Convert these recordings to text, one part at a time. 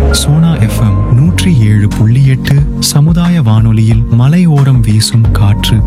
Sona FM நூற்றி ஏழு புள்ளி எட்டு சமுதாய வானொலியில் மலையோரம் வீசும் காற்று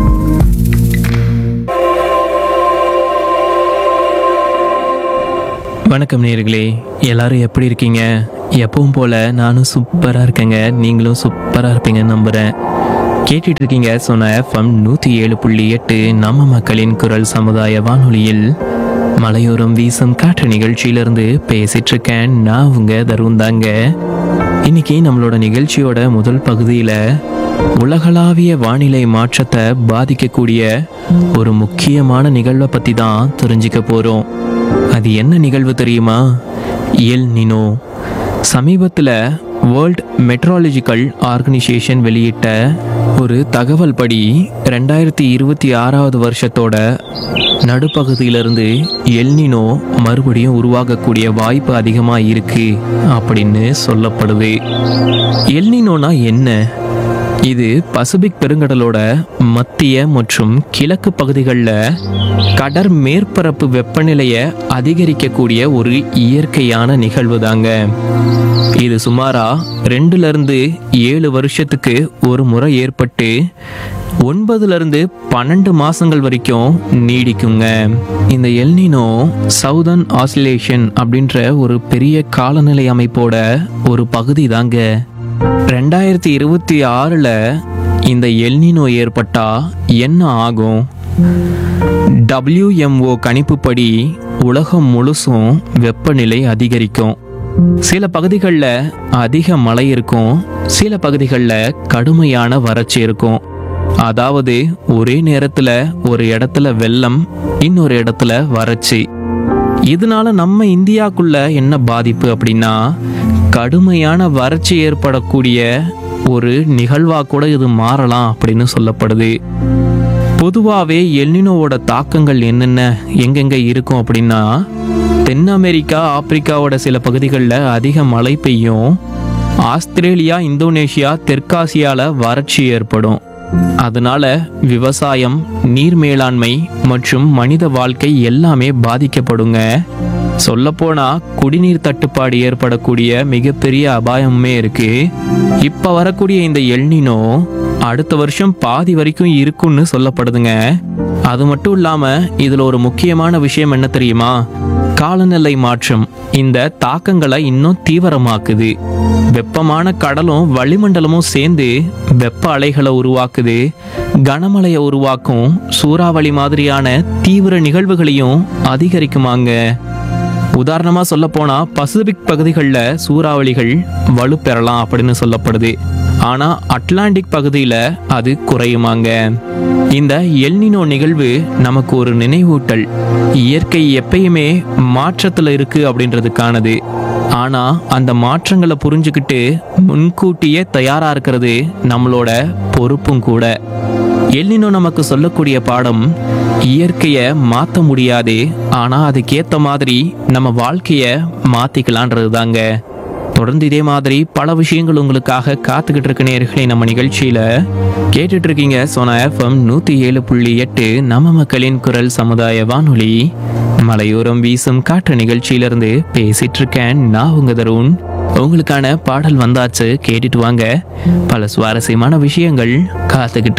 வணக்கம் நேர்களே எல்லாரும் எப்படி இருக்கீங்க எப்பவும் போல நானும் சூப்பராக இருக்கேங்க நீங்களும் சூப்பராக இருப்பீங்கன்னு நம்புகிறேன் கேட்டுட்டு இருக்கீங்க சொன்ன எஃப்எம் நூற்றி ஏழு புள்ளி எட்டு நம்ம மக்களின் குரல் சமுதாய வானொலியில் மலையோரம் வீசும் காற்று நிகழ்ச்சியிலிருந்து பேசிட்டு இருக்கேன் நான் உங்க தருண் தாங்க இன்னைக்கு நம்மளோட நிகழ்ச்சியோட முதல் பகுதியில் உலகளாவிய வானிலை மாற்றத்தை பாதிக்கக்கூடிய ஒரு முக்கியமான நிகழ்வை பற்றி தான் தெரிஞ்சுக்க போகிறோம் அது என்ன நிகழ்வு தெரியுமா எல் நினோ சமீபத்தில் வேர்ல்ட் மெட்ராலஜிக்கல் ஆர்கனைசேஷன் வெளியிட்ட ஒரு தகவல் படி ரெண்டாயிரத்தி இருபத்தி ஆறாவது வருஷத்தோட நடுப்பகுதியிலிருந்து எல்னினோ மறுபடியும் உருவாகக்கூடிய வாய்ப்பு அதிகமாக இருக்கு அப்படின்னு சொல்லப்படுது எல்னினோனா என்ன இது பசிபிக் பெருங்கடலோட மத்திய மற்றும் கிழக்கு பகுதிகளில் கடற் மேற்பரப்பு வெப்பநிலையை அதிகரிக்கக்கூடிய ஒரு இயற்கையான நிகழ்வு தாங்க இது சுமாரா ரெண்டுல இருந்து ஏழு வருஷத்துக்கு ஒரு முறை ஏற்பட்டு ஒன்பதுல இருந்து பன்னெண்டு மாசங்கள் வரைக்கும் நீடிக்குங்க இந்த எல்னினோ சவுதர்ன் ஆசிலேஷன் அப்படின்ற ஒரு பெரிய காலநிலை அமைப்போட ஒரு பகுதி தாங்க ரெண்டாயிரத்தி இருபத்தி ஆறில் இந்த எல்னினோ ஏற்பட்டா என்ன ஆகும் டபிள்யூஎம்ஓ கணிப்புப்படி உலகம் முழுசும் வெப்பநிலை அதிகரிக்கும் சில பகுதிகளில் அதிக மழை இருக்கும் சில பகுதிகளில் கடுமையான வறட்சி இருக்கும் அதாவது ஒரே நேரத்தில் ஒரு இடத்துல வெள்ளம் இன்னொரு இடத்துல வறட்சி இதனால நம்ம இந்தியாக்குள்ள என்ன பாதிப்பு அப்படின்னா கடுமையான வறட்சி ஏற்படக்கூடிய ஒரு நிகழ்வா கூட இது மாறலாம் அப்படின்னு சொல்லப்படுது பொதுவாகவே எல்னினோவோட தாக்கங்கள் என்னென்ன எங்கெங்க இருக்கும் அப்படின்னா தென் அமெரிக்கா ஆப்பிரிக்காவோட சில பகுதிகளில் அதிக மழை பெய்யும் ஆஸ்திரேலியா இந்தோனேஷியா தெற்காசியால வறட்சி ஏற்படும் அதனால விவசாயம் நீர் மேலாண்மை மற்றும் மனித வாழ்க்கை எல்லாமே பாதிக்கப்படுங்க சொல்லப்போனா குடிநீர் தட்டுப்பாடு ஏற்படக்கூடிய மிகப்பெரிய அபாயமுமே இருக்கு இப்ப வரக்கூடிய இந்த எல்னினோ அடுத்த வருஷம் பாதி வரைக்கும் இருக்கும்னு சொல்லப்படுதுங்க அது மட்டும் இல்லாம இதுல ஒரு முக்கியமான விஷயம் என்ன தெரியுமா காலநிலை மாற்றம் இந்த தாக்கங்களை இன்னும் தீவிரமாக்குது வெப்பமான கடலும் வளிமண்டலமும் சேர்ந்து வெப்ப அலைகளை உருவாக்குது கனமழையை உருவாக்கும் சூறாவளி மாதிரியான தீவிர நிகழ்வுகளையும் அதிகரிக்குமாங்க உதாரணமா சொல்ல போனா பசிபிக் பகுதிகளில் சூறாவளிகள் வலுப்பெறலாம் அப்படின்னு சொல்லப்படுது ஆனா அட்லாண்டிக் பகுதியில் அது குறையுமாங்க இந்த எல்னினோ நிகழ்வு நமக்கு ஒரு நினைவூட்டல் இயற்கை எப்பயுமே மாற்றத்துல இருக்கு அப்படின்றதுக்கானது ஆனா அந்த மாற்றங்களை புரிஞ்சுக்கிட்டு முன்கூட்டியே தயாரா இருக்கிறது நம்மளோட பொறுப்பும் கூட எல்னினோ நமக்கு சொல்லக்கூடிய பாடம் இயற்கையை மாற்ற முடியாது ஆனா அதுக்கேத்த மாதிரி நம்ம வாழ்க்கைய மாத்திக்கலான்றது தாங்க தொடர்ந்து இதே மாதிரி பல விஷயங்கள் உங்களுக்காக காத்துக்கிட்டு இருக்க நேர்களே நம்ம நிகழ்ச்சியில கேட்டுட்டு இருக்கீங்க சோனா எஃப்எம் நூத்தி ஏழு புள்ளி எட்டு நம்ம மக்களின் குரல் சமுதாய வானொலி மலையோரம் வீசும் காற்று நிகழ்ச்சியிலிருந்து பேசிட்டு இருக்கேன் நான் உங்க தருண் உங்களுக்கான பாடல் வந்தாச்சு கேட்டுட்டு வாங்க பல சுவாரஸ்யமான விஷயங்கள் காத்துக்கிட்டு